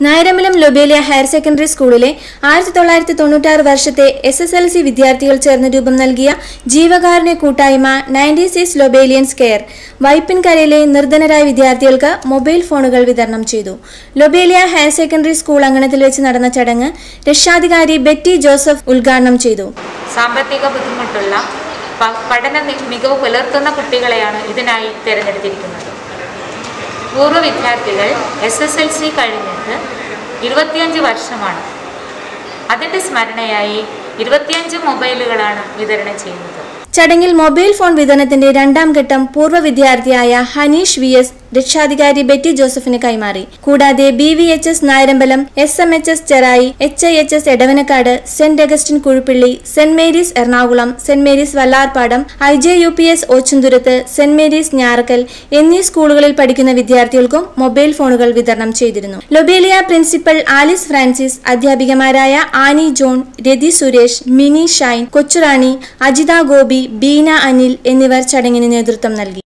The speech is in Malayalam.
നായരമ്പലം ലൊബേലിയ ഹയർ സെക്കൻഡറി സ്കൂളിലെ ആയിരത്തി തൊള്ളായിരത്തി തൊണ്ണൂറ്റാറ് വർഷത്തെ എസ് എസ് എൽ സി വിദ്യാർത്ഥികൾ ചേർന്ന് രൂപം നൽകിയ ജീവകാരുണ്യ കൂട്ടായ്മ നയൻറ്റി സിക്സ് ലൊബേലിയൻസ് കെയർ വൈപ്പിൻകരയിലെ നിർധനരായ വിദ്യാർത്ഥികൾക്ക് മൊബൈൽ ഫോണുകൾ വിതരണം ചെയ്തു ലൊബേലിയ ഹയർ സെക്കൻഡറി സ്കൂൾ അങ്കണത്തിൽ വെച്ച് നടന്ന ചടങ്ങ് രക്ഷാധികാരി ബെറ്റി ജോസഫ് ഉദ്ഘാടനം ചെയ്തു സാമ്പത്തിക ബുദ്ധിമുട്ടുള്ള പ- പഠന നി- മികവ് പുലർത്തുന്ന കുട്ടികളെയാണ് ഇതിനായി തിരഞ്ഞെടുത്തിരിക്കുന്നത് പൂർവ്വ വിദ്യാർത്ഥികൾ എസ് എസ് എൽ സി കഴിഞ്ഞിട്ട് ഇരുപത്തിയഞ്ച് വർഷമാണ് അതിൻ്റെ സ്മരണയായി ഇരുപത്തിയഞ്ച് മൊബൈലുകളാണ് വിതരണം ചെയ്യുന്നത് ചടങ്ങിൽ മൊബൈൽ ഫോൺ വിതരണത്തിന്റെ രണ്ടാം ഘട്ടം പൂർവ്വ വിദ്യാർത്ഥിയായ ഹനീഷ് വി എസ് രക്ഷാധികാരി ബെറ്റി ജോസഫിന് കൈമാറി കൂടാതെ B V H S Nayarambalam S M H S Cherai H I H S Edavanakkad Saint Augustine Kuzhuppilly Saint Mary's Ernakulam Saint Mary's Vallarpadam I J U P S Ochanthuruth Saint Mary's Njarakkal എന്നീ സ്കൂളുകളിൽ പഠിക്കുന്ന വിദ്യാർത്ഥികൾക്കും മൊബൈൽ ഫോണുകൾ വിതരണം ചെയ്തിരുന്നു ലൊബേലിയ പ്രിൻസിപ്പൽ ആലിസ് ഫ്രാൻസിസ് അധ്യാപികമാരായ ആനി ജോൺ രതി സുരേഷ് മിനി ഷൈൻ കൊച്ചുറാണി അജിത ഗോപി ബീന അനിൽ എന്നിവർ ചടങ്ങിന് നേതൃത്വം നൽകി